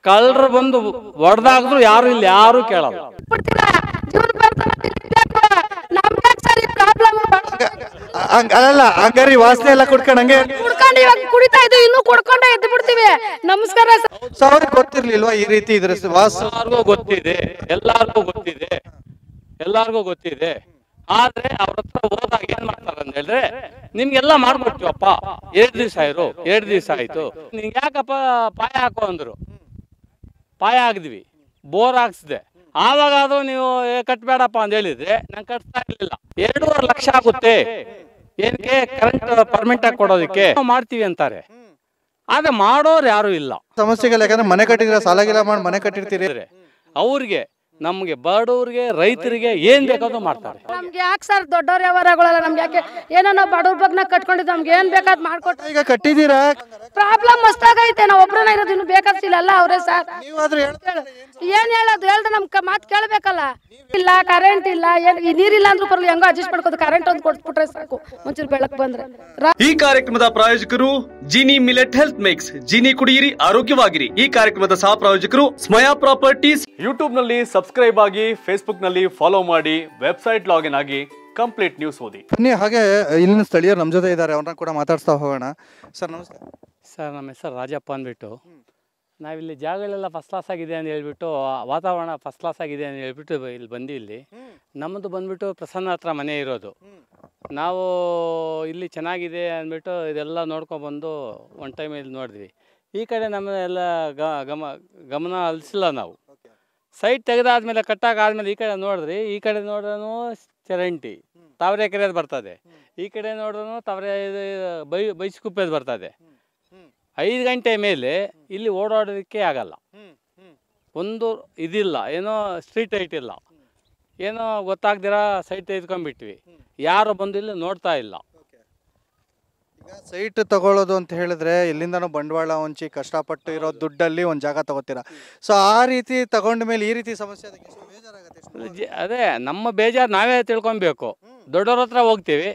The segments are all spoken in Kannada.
ಕಳ್ಳರು ಬಂದು ಹೊಡೆದಾಗಿದ್ರು ಯಾರು ಇಲ್ಲಿ ಯಾರು ಕೇಳಲ್ಲ ಬಿಡ್ತೀರಾ ಜೀವನ ಬರ್ತಾವ ನಮ್ಗೆ ಸರಿ ಪ್ರಾಬ್ಲಮ್ ಹಂಗ ಅಲ್ಲ ಹಂಗಾರೆ ಈ ವಾಸನೆ ಎಲ್ಲ ಕುಡ್ಕೊಂಡು ಹಂಗೆ ಕುಡ್ಕೊಂಡು ಇವಾಗ ಕುಡಿತಾ ಇದ್ವಿ ಇನ್ನೂ ಕುಡ್ಕೊಂಡೇ ಎದ್ದು ಬಿಡ್ತೀವಿ ನಮಸ್ಕಾರ ಸರ್. ಸೊ ಅವ್ರಿಗೆ ಗೊತ್ತಿರ್ಲಿಲ್ವಾ ಈ ರೀತಿ ಇದ್ರ ವಾಸ ಎಲ್ಲಾರ್ಗೂ ಗೊತ್ತಿದೆ ಎಲ್ಲಾರ್ಗೂ ಗೊತ್ತಿದೆ ಎಲ್ಲಾರ್ಗೂ ಗೊತ್ತಿದೆ ಆದ್ರೆ ಅವ್ರ ಹತ್ರ ಹೋದಾಗ ಏನ್ ಮಾಡ್ತಾರೆ ಅಂತ ಹೇಳಿದ್ರೆ ನಿಮ್ಗೆಲ್ಲ ಮಾಡ್ಕೊಡ್ತೀವಪ್ಪ ಎರಡ್ ದಿವಸ ಇರು ಎರಡ್ ದಿವಸ ಆಯ್ತು ನಿಂಗೆ ಯಾಕಪ್ಪ ಪಾಯ ಹಾಕೋ ಅಂದ್ರು ಪಾಯ ಹಾಕಿದ್ವಿ ಬೋರ್ ಹಾಕ್ಸಿದೆ ಆವಾಗಾದ್ರೂ ನೀವು ಏ, ಕಟ್ಬೇಡಪ್ಪ ಅಂತ ಹೇಳಿದ್ರೆ ನಂಗೆ ಕಟ್ತಾ ಇರ್ಲಿಲ್ಲ ಎರಡೂವರೆ ಲಕ್ಷ ಆಗುತ್ತೆ ಏನಕ್ಕೆ ಕರೆಂಟ್ ಪರ್ಮಿಟ್ ಆಗಿ ಕೊಡೋದಕ್ಕೆ ನಾವು ಮಾಡ್ತೀವಿ ಅಂತಾರೆ ಆದ್ರೆ ಮಾಡೋರು ಯಾರು ಇಲ್ಲ ಸಮಸ್ಯೆಗಳು ಯಾಕಂದ್ರೆ ಮನೆ ಕಟ್ಟಿದ್ರೆ ಸಾಲ ಗಿಲ ಮಾಡಿ ಮನೆ ಕಟ್ಟಿರ್ತೀರಿ ಇದ್ರೆ ಅವ್ರಿಗೆ ನಮ್ಗೆ ಬಡವ್ರಿಗೆ ರೈತರಿಗೆ ಏನ್ ಬೇಕಾದ್ರೂ ಮಾಡ್ತಾರೆ ನಮ್ಗೆ ಯಾಕೆ ಸರ್ ದೊಡ್ಡವ್ರ ವ್ಯವಹಾರಗಳಲ್ಲ ನಮ್ಗೆ ಯಾಕೆ ಏನೋ ನಾವು ಬಡವ್ರ ಬಗ್ಗೆ ಕಟ್ಕೊಂಡಿದ್ದು ನಮ್ಗೆ ಏನ್ ಬೇಕಾದ್ ಮಾಡ್ಕೊಟ್ಟು ಈಗ ಕಟ್ಟಿದ್ದೀರಾ ಪ್ರಾಬ್ಲಮ್ ಮಸ್ತಾಗೈತೆ ನಾವು ಒಬ್ರನ್ನ ಇರೋದು ಇನ್ನು ಬೇಕಾಗ್ತಿಲ್ಲ ಅಲ್ಲ ಅವರೇ ಸರ್ ನೀವಾದ್ರೂ ಹೇಳ್ತಾರೆ ಏನ್ ಹೇಳೋದು ಹೇಳ್ದೆ ನಮ್ ಮಾತು ಕೇಳಬೇಕಲ್ಲ ಇಲ್ಲ ಕರೆಂಟ್ ಇಲ್ಲ ಏನ್ ಈ ನೀರಿಲ್ಲ ಅಂದ್ರೂ ಪರವಾಗಿಲ್ಲ ಹೆಂಗೋ ಅಡ್ಜಸ್ಟ್ ಮಾಡ್ಕೋದು ಕರೆಂಟ್ ಒಂದು ಕೊಟ್ಬಿಟ್ರೆ ಸಾಕು ಒಂಚೂರು ಬೆಳಕು ಬಂದ್ರೆ ರಾ- ಈ ಕಾರ್ಯಕ್ರಮದ ಪ್ರಾಯೋಜಕರು Jini millet health mix Jini ಕುಡಿಯಿರಿ ಆರೋಗ್ಯವಾಗಿರಿ ಈ ಕಾರ್ಯಕ್ರಮದ ಸಹ ಪ್ರಾಯೋಜಕರು ಸ್ಮಯಾ ಪ್ರಾಪರ್ಟೀಸ್ ಯೂಟ್ಯೂಬ್ ನಲ್ಲಿ ಸಬ್ಸ್ಕ್ರೈಬ್ ಆಗಿ ಫೇಸ್ಬುಕ್ ನಲ್ಲಿ ಫಾಲೋ ಮಾಡಿ ವೆಬ್ಸೈಟ್ ಲಾಗಿನ್ ಆಗಿ ಕಂಪ್ಲೀಟ್ ನ್ಯೂಸ್ ಓದಿ ಬನ್ನಿ ಹಾಗೆ ಇಲ್ಲಿನ ಸ್ಥಳೀಯರು ನಮ್ಮ ಜೊತೆ ಇದ್ದಾರೆ ಅವ್ರನ್ನ ಕೂಡ ಮಾತಾಡ್ಸ್ತಾ ಹೋಗೋಣ ಸರ್ ನಮಸ್ಕಾರ ಸರ್ ನಮ್ಮ ಹೆಸರು ರಾಜಪ್ಪ ಅಂದ್ಬಿಟ್ಟು ನಾವಿಲ್ಲಿ ಜಾಗಗಳೆಲ್ಲ ಫಸ್ಟ್ ಕ್ಲಾಸ್ ಆಗಿದೆ ಅಂತ ಹೇಳ್ಬಿಟ್ಟು ಆ ವಾತಾವರಣ ಫಸ್ಟ್ ಕ್ಲಾಸ್ ಆಗಿದೆ ಅಂತ ಹೇಳ್ಬಿಟ್ಟು ಇಲ್ಲಿ ಬಂದು ಇಲ್ಲಿ ನಮ್ಮದು ಬಂದ್ಬಿಟ್ಟು ಪ್ರಸನ್ನ ಹತ್ರ ಮನೆ ಇರೋದು ನಾವು ಇಲ್ಲಿ ಚೆನ್ನಾಗಿದೆ ಅಂದ್ಬಿಟ್ಟು ಇದೆಲ್ಲ ನೋಡ್ಕೊಬಂದು ಒನ್ ಟೈಮ್ ಇಲ್ಲಿ ನೋಡಿದ್ವಿ ಈ ಕಡೆ ನಮ್ಮ ಎಲ್ಲ ಗ- ಗಮ ಗಮನ ಹರಿಸಿಲ್ಲ ನಾವು ಸೈಟ್ ತೆಗೆದಾದ್ಮೇಲೆ ಕಟ್ಟಾಕಾದ್ಮೇಲೆ ಈ ಕಡೆ ನೋಡಿದ್ರಿ ಈ ಕಡೆ ನೋಡ್ರೂ ಚರಂಟಿ ತಾವರೆಕೆರೆದು ಬರ್ತದೆ ಈ ಕಡೆ ನೋಡ್ರೂ ತಾವರೆ ಇದು ಬೈ ಬೈಸ್ಕುಪ್ಪೆದು ಬರ್ತದೆ ಐದು ಗಂಟೆ ಮೇಲೆ ಇಲ್ಲಿ ಓಡಾಡೋದಕ್ಕೆ ಆಗಲ್ಲ ಒಂದು ಇದಿಲ್ಲ ಏನೋ ಸ್ಟ್ರೀಟ್ ಲೈಟ್ ಇಲ್ಲ ಏನೋ ಗೊತ್ತಾಗ್ದಿರ ಸೈಟ್ ತೆಗೆದ್ಕೊಂಡ್ಬಿಟ್ವಿ ಯಾರು ಬಂದು ಇಲ್ಲಿ ನೋಡ್ತಾ ಇಲ್ಲ ಈಗ ಸೈಟ್ ತಗೊಳ್ಳೋದು ಅಂತ ಹೇಳಿದ್ರೆ ಎಲ್ಲಿಂದನೋ ಬಂಡವಾಳ ಹೊಂಚಿ ಕಷ್ಟಪಟ್ಟು ಇರೋ ದುಡ್ಡಲ್ಲಿ ಒಂದು ಜಾಗ ತಗೋತೀರಾ ಸೊ ಆ ರೀತಿ ತಗೊಂಡ ಮೇಲೆ ಈ ರೀತಿ ಸಮಸ್ಯೆ ಅದಕ್ಕೆ ಎಷ್ಟು ಬೇಜಾರಾಗುತ್ತೆ ಎಷ್ಟು ಜ- ಅದೇ ನಮ್ಮ ಬೇಜಾರು ನಾವೇ ತಿಳ್ಕೊಬೇಕು ದೊಡ್ಡವ್ರ ಹತ್ರ ಹೋಗ್ತೀವಿ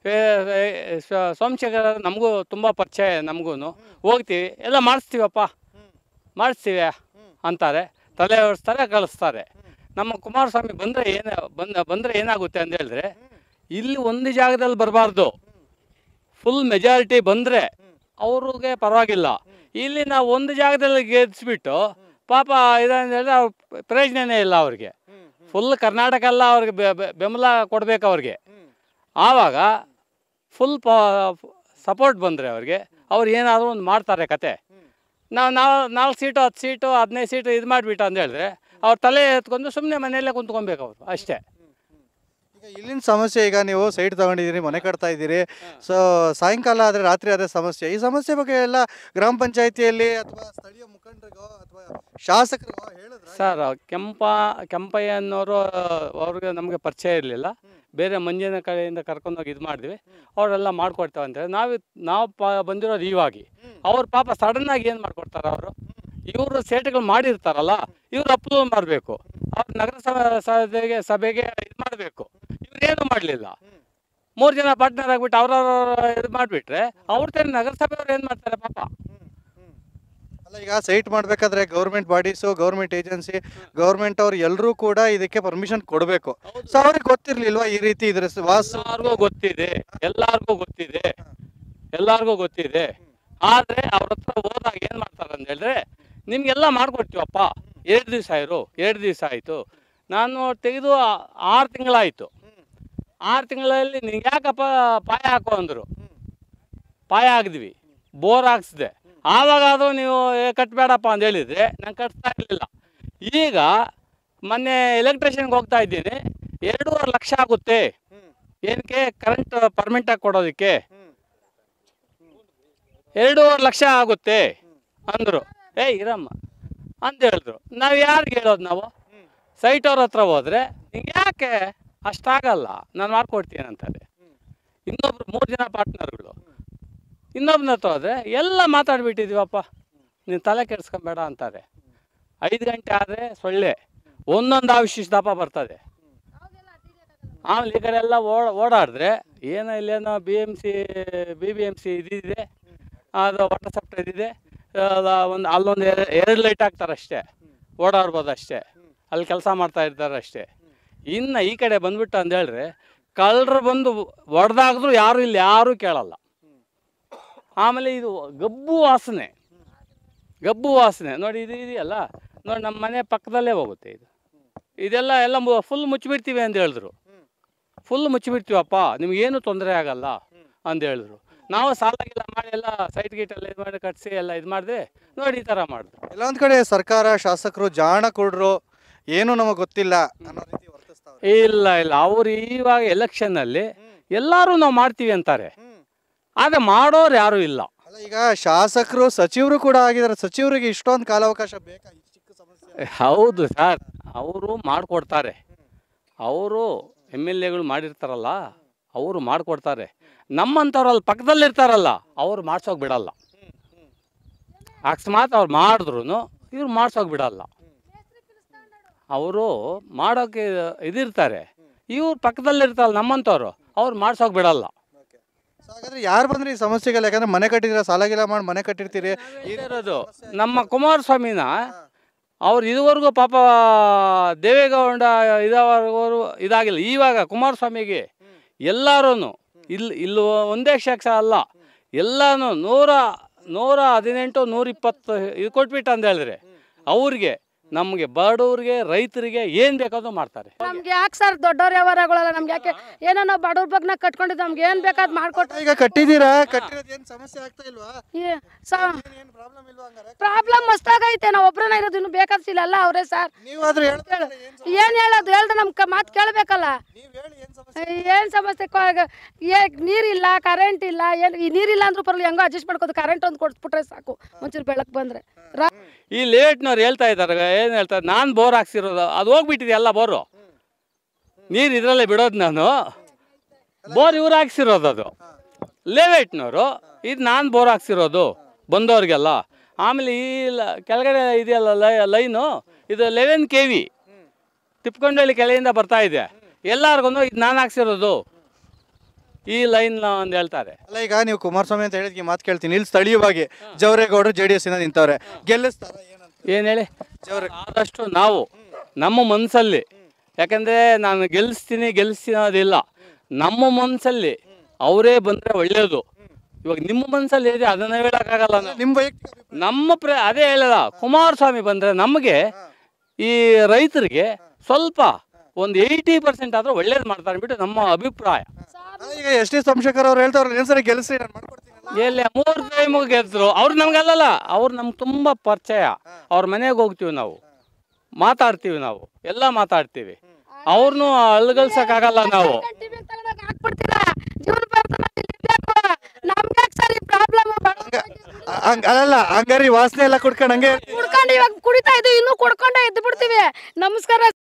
ಸೋಮಶೇಖರ ನಮಗೂ ತುಂಬ ಪರಿಚಯ ನಮಗೂ ಹೋಗ್ತೀವಿ ಎಲ್ಲ ಮಾಡಿಸ್ತೀವಪ್ಪ ಮಾಡಿಸ್ತೀವಿ ಅಂತಾರೆ ತಲೆ ಓಡಿಸ್ತಾರೆ ಕಳಿಸ್ತಾರೆ ನಮ್ಮ ಕುಮಾರಸ್ವಾಮಿ ಬಂದರೆ ಏನ ಬಂದ ಬಂದರೆ ಏನಾಗುತ್ತೆ ಅಂತ ಹೇಳಿದ್ರೆ ಇಲ್ಲಿ ಒಂದು ಜಾಗದಲ್ಲಿ ಬರಬಾರ್ದು ಫುಲ್ ಮೆಜಾರಿಟಿ ಬಂದರೆ ಅವ್ರಿಗೆ ಪರವಾಗಿಲ್ಲ ಇಲ್ಲಿ ನಾವು ಒಂದು ಜಾಗದಲ್ಲಿ ಗೆದ್ಸ್ಬಿಟ್ಟು ಪಾಪ ಇದಂತ ಹೇಳಿದ್ರೆ ಅವ್ರ ಪ್ರಯೋಜನನೇ ಇಲ್ಲ ಅವ್ರಿಗೆ ಫುಲ್ ಕರ್ನಾಟಕ ಎಲ್ಲ ಅವ್ರಿಗೆ ಬೆ- ಬೆ- ಬೆಂಬಲ ಕೊಡಬೇಕು ಅವ್ರಿಗೆ ಆವಾಗ ಫುಲ್ ಪ ಸಪೋರ್ಟ್ ಬಂದರೆ ಅವ್ರಿಗೆ ಅವ್ರು ಏನಾದರೂ ಒಂದು ಮಾಡ್ತಾರೆ ಕತೆ ನಾವು ನಾವು ನಾಲ್ಕು ಸೀಟು ಹತ್ತು ಸೀಟು ಹದಿನೈದು ಸೀಟು ಇದು ಮಾಡಿಬಿಟ್ಟು ಅಂತ ಹೇಳಿದ್ರೆ ಅವ್ರ ತಲೆ ಎತ್ಕೊಂಡು ಸುಮ್ಮನೆ ಮನೆಯಲ್ಲೇ ಕುಂತ್ಕೊಬೇಕು ಅವರು ಅಷ್ಟೇ ಈಗ ಇಲ್ಲಿನ ಸಮಸ್ಯೆ ಈಗ ನೀವು ಸೈಟ್ ತಗೊಂಡಿದ್ದೀರಿ ಮನೆ ಕಟ್ತಾ ಇದ್ದೀರಿ ಸೊ ಸಾಯಂಕಾಲ ಆದರೆ ರಾತ್ರಿ ಆದರೆ ಸಮಸ್ಯೆ ಈ ಸಮಸ್ಯೆ ಬಗ್ಗೆ ಎಲ್ಲ ಗ್ರಾಮ ಪಂಚಾಯತಿಯಲ್ಲಿ ಅಥವಾ ಸ್ಥಳೀಯ ಮುಖಂಡರಿಗೋ ಅಥವಾ ಶಾಸಕರಿಗೋ ಹೇಳಿದ್ರೆ ಸರ್ ಕೆಂಪ ಕೆಂಪಯ್ಯ ಅನ್ನೋರು ಅವ್ರಿಗೆ ನಮಗೆ ಪರಿಚಯ ಇರಲಿಲ್ಲ ಬೇರೆ ಮಂಜಿನ ಕಡೆಯಿಂದ ಕರ್ಕೊಂಡೋಗಿ ಇದು ಮಾಡಿದ್ವಿ ಅವರೆಲ್ಲ ಮಾಡ್ಕೊಡ್ತೇವೆ ಅಂತೇಳಿ ನಾವು ನಾವು ಪ ಬಂದಿರೋದು ಇವಾಗಿ ಅವ್ರು ಪಾಪ ಸಡನ್ನಾಗಿ ಏನು ಮಾಡ್ಕೊಡ್ತಾರೆ ಅವರು ಇವರು ಸೇಟುಗಳು ಮಾಡಿರ್ತಾರಲ್ಲ ಇವ್ರು ಅಪ್ರೂವ್ ಮಾಡಬೇಕು ಅವ್ರು ನಗರ ಸಭೆ- ಸಭೆಗೆ ಸಭೆಗೆ ಇದು ಮಾಡಬೇಕು ಇವ್ರೇನು ಮಾಡಲಿಲ್ಲ ಮೂರು ಜನ ಪಾರ್ಟ್ನರ್ ಆಗಿಬಿಟ್ಟು ಅವ್ರವ್ರ ಇದು ಮಾಡಿಬಿಟ್ರೆ ಅವ್ರ ತರ ನಗರಸಭೆಯವ್ರು ಏನು ಮಾಡ್ತಾರೆ ಪಾಪ ಅಲ್ಲ ಈಗ ಸೈಟ್ ಮಾಡಬೇಕಾದ್ರೆ government bodies government agency government ಅವ್ರು ಎಲ್ಲರೂ ಕೂಡ ಇದಕ್ಕೆ ಪರ್ಮಿಷನ್ ಕೊಡಬೇಕು ಸೊ ಅವ್ರಿಗೆ ಗೊತ್ತಿರ್ಲಿಲ್ವಾ ಈ ರೀತಿ ಇದ್ರ ಸ- ವಾಸ ಎಲ್ಲಾರ್ಗೂ ಗೊತ್ತಿದೆ ಎಲ್ಲಾರ್ಗೂ ಗೊತ್ತಿದೆ ಎಲ್ಲಾರ್ಗೂ ಗೊತ್ತಿದೆ ಆದ್ರೆ ಅವ್ರ ಹತ್ರ ಹೋದಾಗ ಏನ್ ಮಾಡ್ತಾರೆ ಅಂತ ಹೇಳಿದ್ರೆ ನಿಮ್ಗೆಲ್ಲ ಮಾಡ್ಕೊಡ್ತೀವಪ್ಪ ಎರಡು ದಿವಸ ಇರು ಎರಡು ದಿವಸ ಆಯ್ತು ನಾನು ತೆಗೆದು ಆರು ತಿಂಗಳಾಯ್ತು ಆರು ತಿಂಗಳಲ್ಲಿ ನಿಂಗೆ ಯಾಕಪ್ಪ ಪಾಯ ಹಾಕೋ ಅಂದರು ಪಾಯ ಹಾಕಿದ್ವಿ ಬೋರ್ ಹಾಕ್ಸಿದೆ ಆವಾಗಾದರೂ ನೀವು ಏ ಕಟ್ಬೇಡಪ್ಪ ಅಂತ ಹೇಳಿದ್ರೆ ನಾನು ಕಟ್ತಾ ಇರಲಿಲ್ಲ ಈಗ ಮೊನ್ನೆ ಎಲೆಕ್ಟ್ರಿಷಿಯನ್ಗೆ ಹೋಗ್ತಾ ಇದ್ದೀನಿ ಎರಡೂವರೆ ಲಕ್ಷ ಆಗುತ್ತೆ ಏನಕ್ಕೆ ಕರೆಂಟ್ ಪರ್ಮಿಟ್ ಆಗಿ ಕೊಡೋದಕ್ಕೆ ಎರಡೂವರೆ ಲಕ್ಷ ಆಗುತ್ತೆ ಅಂದರು ಏ ಇರಮ್ಮ ಅಂತ ಹೇಳಿದ್ರು ನಾವು ಯಾರಿಗೆ ಹೇಳೋದು ನಾವು ಸೈಟ್ ಅವ್ರ ಹತ್ರ ಹೋದ್ರೆ ನಿಂಗೆ ಯಾಕೆ ಅಷ್ಟಾಗಲ್ಲ ನಾನು ಮಾಡ್ಕೊಡ್ತೀನಿ ಅಂತಾರೆ ಇನ್ನೊಬ್ರು ಮೂರು ಜನ ಪಾರ್ಟ್ನರ್ಗಳು ಇನ್ನೊಬ್ಬನ ಹತ್ರ ಹೋದ್ರೆ ಎಲ್ಲ ಮಾತಾಡ್ಬಿಟ್ಟಿದೀವಪ್ಪ ನೀನು ತಲೆ ಕೆಡಿಸ್ಕೊಂಬೇಡ ಅಂತಾರೆ ಐದು ಗಂಟೆ ಆದರೆ ಸೊಳ್ಳೆ ಒಂದೊಂದು ಆವಿಷ್ಯ ದಪ್ಪ ಬರ್ತದೆ ಆಮೇಲೆ ಈ ಕಡೆ ಎಲ್ಲ ಓಡ ಓಡಾಡಿದ್ರೆ ಏನೋ ಇಲ್ಲೇನೋ B M C B B M C ಇದಿದೆ ಅದು ವಾಟರ್ ಸಪ್ಲೈ ಇದಿದೆ ಒಂದು ಅಲ್ಲೊಂದು ಎರಡು ಲೈಟ್ ಹಾಕ್ತಾರೆ ಅಷ್ಟೇ ಓಡಾಡ್ಬೋದು ಅಷ್ಟೇ ಅಲ್ಲಿ ಕೆಲಸ ಮಾಡ್ತಾ ಇರ್ತಾರೆ ಅಷ್ಟೇ ಇನ್ನು ಈ ಕಡೆ ಬಂದ್ಬಿಟ್ಟು ಅಂತ ಹೇಳ್ರಿ ಕಳ್ಳರು ಬಂದು ಹೊಡೆದಾಗಿದ್ರು ಯಾರು ಇಲ್ಲಿ ಯಾರೂ ಕೇಳಲ್ಲ ಆಮೇಲೆ ಇದು ಗಬ್ಬು ವಾಸನೆ ಗಬ್ಬು ವಾಸನೆ ನೋಡಿ ಇದು ಇದೆಯಲ್ಲ ನೋಡಿ ನಮ್ಮ ಮನೆ ಪಕ್ಕದಲ್ಲೇ ಹೋಗುತ್ತೆ ಇದು ಇದೆಲ್ಲ ಎಲ್ಲ ಫುಲ್ ಮುಚ್ಚಿಬಿಡ್ತೀವಿ ಅಂತ ಹೇಳಿದ್ರು ಫುಲ್ ಮುಚ್ಚಿಬಿಡ್ತೀವಪ್ಪ ನಿಮಗೇನು ತೊಂದರೆ ಆಗಲ್ಲ ಅಂತ ಹೇಳಿದ್ರು ನಾವು ಸಾಲ ಗೀಲ ಮಾಡಿ ಎಲ್ಲ ಸೈಟ್ ಗೀಟ್ ಎಲ್ಲ ಇದು ಮಾಡಿ ಕಟ್ಸಿ ಎಲ್ಲ ಇದು ಮಾಡಿದೆ ನೋಡಿ ಈ ಥರ ಮಾಡಿದ್ರು ಕೆಲವೊಂದ್ ಕಡೆ ಸರ್ಕಾರ ಶಾಸಕರು ಜಾಣ ಕೊಡ್ರು ಏನು ನಮಗೆ ಗೊತ್ತಿಲ್ಲ ಅನ್ನೋ ರೀತಿ ವರ್ತಿಸ್ತಾವ್ರೆ ಇಲ್ಲ ಇಲ್ಲ ಅವ್ರು ಇವಾಗ ಎಲೆಕ್ಷನ್ನಲ್ಲಿ ಎಲ್ಲರೂ ನಾವು ಮಾಡ್ತೀವಿ ಅಂತಾರೆ ಆದರೆ ಮಾಡೋರು ಯಾರೂ ಇಲ್ಲ ಅಲ್ಲ ಈಗ ಶಾಸಕರು ಸಚಿವರು ಕೂಡ ಆಗಿದ್ದಾರೆ ಸಚಿವರಿಗೆ ಇಷ್ಟೊಂದು ಕಾಲಾವಕಾಶ ಬೇಕಾ ಈ ಚಿಕ್ಕ ಸಮಸ್ಯೆ ಹೌದು ಸರ್ ಅವರು ಮಾಡಿಕೊಡ್ತಾರೆ ಅವರು ಎಮ್ ಎಲ್ ಎಗಳು ಮಾಡಿರ್ತಾರಲ್ಲ ಅವರು ಮಾಡಿಕೊಡ್ತಾರೆ ನಮ್ಮಂಥವ್ರು ಅಲ್ಲಿ ಪಕ್ಕದಲ್ಲಿ ಇರ್ತಾರಲ್ಲ ಅವ್ರು ಮಾಡ್ಸೋಕೆ ಬಿಡಲ್ಲ ಅಕಸ್ಮಾತ್ ಅವ್ರು ಮಾಡಿದ್ರು ಇವ್ರು ಮಾಡ್ಸೋಕೆ ಬಿಡಲ್ಲ ಅವರು ಮಾಡೋಕ್ಕೆ ಇದಿರ್ತಾರೆ ಇವ್ರು ಪಕ್ಕದಲ್ಲಿ ಇರ್ತಾರಲ್ಲ ನಮ್ಮಂಥವ್ರು ಅವ್ರು ಮಾಡ್ಸೋಕೆ ಬಿಡಲ್ಲ ಸೊ ಹಾಗಾದ್ರೆ ಯಾರು ಬಂದ್ರೆ ಈ ಸಮಸ್ಯೆಗಳು ಯಾಕಂದ್ರೆ ಮನೆ ಕಟ್ಟಿದ್ದೀರಾ ಸಾಲ ಗೀಲ ಮಾಡಿ ಮನೆ ಕಟ್ಟಿರ್ತೀರಿ ಇರೋದು ನಮ್ಮ ಕುಮಾರಸ್ವಾಮಿನ ಅವ್ರು ಇದುವರೆಗೂ ಪಾಪ ದೇವೇಗೌಡ ಇದಾವರೆಗೂ ಇದಾಗಿಲ್ಲ ಇವಾಗ ಕುಮಾರಸ್ವಾಮಿಗೆ ಎಲ್ಲರೂ ಇಲ್ಲಿ ಇಲ್ಲಿ ಒಂದೇ ಶಕ್ಷ ಅಲ್ಲ ಎಲ್ಲನೂ ನೂರ ನೂರ ಹದಿನೆಂಟು ನೂರ ಇಪ್ಪತ್ತು ಇದು ಕೊಟ್ಬಿಟ್ಟು ಅಂತ ಹೇಳಿದ್ರೆ ಅವ್ರಿಗೆ ನಮಗೆ ಬಡವ್ರಿಗೆ ರೈತರಿಗೆ ಏನು ಬೇಕಾದ್ರೂ ಮಾಡ್ತಾರೆ ನಮ್ಗೆ ಯಾಕೆ ಸರ್ ದೊಡ್ಡವ್ರ ವ್ಯವಹಾರಗಳೆಲ್ಲ ನಮ್ಗೆ ಯಾಕೆ ಏನೋ ನಾವು ಬಡವ್ರ ಬಗ್ಗೆ ಕಟ್ಕೊಂಡಿದ್ದು ನಮ್ಗೆ ಏನು ಬೇಕಾದ್ ಮಾಡ್ಕೊಟ್ಟು ಈಗ ಕಟ್ಟಿದ್ದೀರಾ ಕಟ್ಟಿರೋದು ಏನು ಸಮಸ್ಯೆ ಆಗ್ತಾ ಇಲ್ವಾ ಏನು ಪ್ರಾಬ್ಲಮ್ ಇಲ್ವಾ ಹಂಗಾರೆ ಪ್ರಾಬ್ಲಮ್ ಮಸ್ತಾಗೈತೆ ನಾವು ಒಬ್ರನ್ನ ಇರೋದು ಇನ್ನು ಬೇಕಾದ್ಸಿಲ್ಲ ಎಲ್ಲ ಅವರೇ ಸರ್ ನೀವಾದ್ರೂ ಹೇಳ್ತಾರೆ ಏನು ಏನು ಹೇಳೋದು ಹೇಳ್ದೆ ನಮ್ಮ ಮಾತು ಕೇಳಬೇಕಲ್ಲ ನೀವು ಹೇಳಿ ಏನು ಸಮಸ್ಯೆ ಏನು ಸಮಸ್ಯೆ ಕೊ- ಏ ನೀರಿಲ್ಲ ಕರೆಂಟ್ ಇಲ್ಲ ಏನು ಈ ನೀರಿಲ್ಲ ಅಂದ್ರೂ ಪರವಾಗಿಲ್ಲ ಹೆಂಗೋ ಅಡ್ಜಸ್ಟ್ ಮಾಡ್ಕೋದು ಕರೆಂಟ್ ಒಂದು ಕೊಟ್ಬಿಟ್ರೆ ಸಾಕು ಒಂಚೂರು ಬೆಳಕು ಬಂದರೆ ರಾ ಈ ಲೇಟ್ನವ್ರು ಹೇಳ್ತಾ ಇದ್ದಾರೆ ಏನು ಹೇಳ್ತಾರೆ ನಾನು ಬೋರ್ ಹಾಕ್ಸಿರೋದು ಅದು ಹೋಗ್ಬಿಟ್ಟಿದೆ ಎಲ್ಲ ಬೋರು ನೀರು ಇದರಲ್ಲೇ ಬಿಡೋದು ನಾನು ಬೋರ್ ಇವ್ರು ಹಾಕ್ಸಿರೋದು ಅದು ಲೇವೇಟ್ನವರು ಇದು ನಾನು ಬೋರ್ ಹಾಕ್ಸಿರೋದು ಬಂದವ್ರಿಗೆಲ್ಲ ಆಮೇಲೆ ಈ ಲ- ಕೆಳಗಡೆ ಇದೆಯಲ್ಲ ಲೈ ಲೈನು ಇದು ಲೆವೆನ್ ಕೆ ವಿ ತಿಪ್ಕೊಂಡಳ್ಳಿ ಕೆಳಗಿಂದ ಬರ್ತಾ ಇದೆ ಎಲ್ಲರಿಗೂ ಇದು ನಾನು ಹಾಕ್ಸಿರೋದು ಈ ಲೈನ್ ಅಂತ ಹೇಳ್ತಾರೆ ಅಲ್ಲ ಈಗ ನೀವು ಕುಮಾರಸ್ವಾಮಿ ಅಂತ ಹೇಳಿದ್ಕೆ ಮಾತು ಕೇಳ್ತೀನಿ ಇಲ್ಲಿ ಸ್ಥಳೀಯವಾಗಿ ಜವರೇಗೌಡರು ಜೆ ಡಿ ಎಸ್ ಇಂದ ನಿಂತವ್ರೆ ಗೆಲ್ಲಿಸ್ತಾರ ಏನಂತ ಏನು ಹೇಳಿ ಜವರೇ ಆದಷ್ಟು ನಾವು ನಮ್ಮ ಮನಸ್ಸಲ್ಲಿ ಯಾಕಂದರೆ ನಾನು ಗೆಲ್ಲಿಸ್ತೀನಿ ಗೆಲ್ಲಿಸ್ತೀನಿ ಅನ್ನೋದಿಲ್ಲ ನಮ್ಮ ಮನಸ್ಸಲ್ಲಿ ಅವರೇ ಬಂದರೆ ಒಳ್ಳೆಯದು ಇವಾಗ ನಿಮ್ಮ ಮನಸ್ಸಲ್ಲಿ ಇದೆ ಅದನ್ನು ಹೇಳೋಕ್ಕಾಗಲ್ಲ ನಾವು ನಿಮ್ಮ ವೈಯಕ್ತಿಕ ಅಭಿಪ್ರಾಯ ನಮ್ಮ ಪ್ರ ಅದೇ ಹೇಳಲ್ಲ ಕುಮಾರಸ್ವಾಮಿ ಬಂದರೆ ನಮಗೆ ಈ ರೈತರಿಗೆ ಸ್ವಲ್ಪ ಒಂದು ಏಯ್ಟಿ ಪರ್ಸೆಂಟ್ ಆದರೂ ಒಳ್ಳೇದು ಮಾಡ್ತಾರೆ ಅಂದ್ಬಿಟ್ಟು ನಮ್ಮ ಅಭಿಪ್ರಾಯ ಅಲ್ಲ, ಈಗ ಎಸ್ ಟಿ ಸೋಮಶೇಖರ್ ಅವ್ರು ಹೇಳ್ತಾವ್ರೆ ಏನ್ ಸರಿ ಗೆಲ್ಲಿಸ್ರಿ ನಾನು ಮಾಡ್ಕೊಡ್ತೀನಿ ಎಲ್ಲಿ ಮೂರು ಟೈಮ್ ಗೆದ್ರು ಅವ್ರು ನಮ್ಗೆ ಅಲ್ಲಲ್ಲ ಅವ್ರು ನಮ್ಗೆ ತುಂಬ ಪರಿಚಯ ಅವ್ರ ಮನೆಗೆ ಹೋಗ್ತೀವಿ ನಾವು ಮಾತಾಡ್ತೀವಿ ನಾವು ಎಲ್ಲ ಮಾತಾಡ್ತೀವಿ ಅವ್ರನ್ನೂ ಅಳ್ಗಲ್ಸಕ್ಕಾಗಲ್ಲ ನಾವು ಟಿವಿ ತಗೊಂಡೋಗಿ ಹಾಕ್ಬಿಡ್ತೀರಾ ಜೀವನ ಬರ್ತದೆ ಬೇಕು ನಮ್ಗೆ ಸರ್ ಈ ಪ್ರಾಬ್ಲಮ್ ಹಂಗ ಅಲ್ಲ ಹಂಗಾರಿ ವಾಸನೆ ಎಲ್ಲ ಕುಡ್ಕೊಂಡು ಹಂಗೆ ಇರ್ತೀವಿ. ಕುಡ್ಕೊಂಡು ಇವಾಗ ಕುಡಿತಾ ಇದ್ದೀವಿ ಇನ್ನೂ ಕುಡ್ಕೊಂಡೇ ಎದ್ದು ಬಿಡ್ತೀವಿ ನಮಸ್ಕಾರ